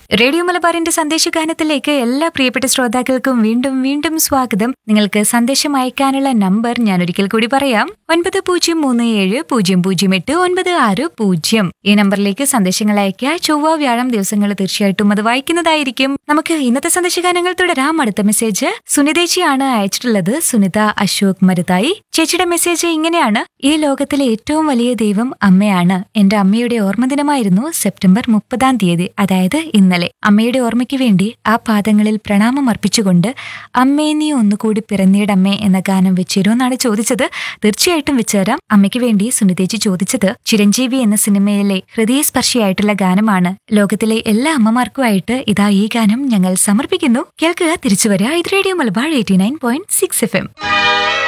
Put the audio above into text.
radio മലബാറിന്റെ സന്ദേശഗാനത്തിലേക്ക് എല്ലാ പ്രിയപ്പെട്ട ശ്രോതാക്കൾക്കും വീണ്ടും വീണ്ടും സ്വാഗതം നിങ്ങൾക്ക് സന്ദേശം അയക്കാനുള്ള നമ്പർ ഞാൻ ഒരിക്കൽ കൂടി പറയാം ഒൻപത് പൂജ്യം മൂന്ന് ഏഴ് പൂജ്യം പൂജ്യം എട്ട് ഒൻപത് ആറ് പൂജ്യം ഈ നമ്പറിലേക്ക് സന്ദേശങ്ങൾ അയക്കുക ചൊവ്വ വ്യാഴം ദിവസങ്ങൾ തീർച്ചയായിട്ടും അത് വായിക്കുന്നതായിരിക്കും നമുക്ക് ഇന്നത്തെ സന്ദേശഗാനങ്ങൾ തുടരാം അടുത്ത മെസ്സേജ് സുനിതേച്ചിയാണ് അയച്ചിട്ടുള്ളത് സുനിത അശോക് മരുതായി ചേച്ചിയുടെ മെസ്സേജ് ഇങ്ങനെയാണ് ഈ ലോകത്തിലെ ഏറ്റവും വലിയ ദൈവം അമ്മയാണ് എന്റെ അമ്മയുടെ ഓർമ്മദിനമായിരുന്നു സെപ്റ്റംബർ മുപ്പതാം തീയതി അതായത് ഇന്നലെ അമ്മയുടെ ഓർമ്മയ്ക്ക് വേണ്ടി ആ പാദങ്ങളിൽ പ്രണാമം അർപ്പിച്ചുകൊണ്ട് അമ്മേ നീ ഒന്നുകൂടി പിറന്നീടമ്മേ എന്ന ഗാനം വെച്ചിരുമെന്നാണ് ചോദിച്ചത് തീർച്ചയായിട്ടും വെച്ചുതരാം അമ്മയ്ക്ക് വേണ്ടി സുനിതേച്ചി ചോദിച്ചത് ചിരഞ്ജീവി എന്ന സിനിമയിലെ ഹൃദയസ്പർശിയായിട്ടുള്ള ഗാനമാണ് ലോകത്തിലെ എല്ലാ അമ്മമാർക്കുമായിട്ട് ഇതാ ഈ ഗാനം ഞങ്ങൾ സമർപ്പിക്കുന്നു കേൾക്കുക തിരിച്ചു വരിക ഇത് radio Malabar eighty nine point six F M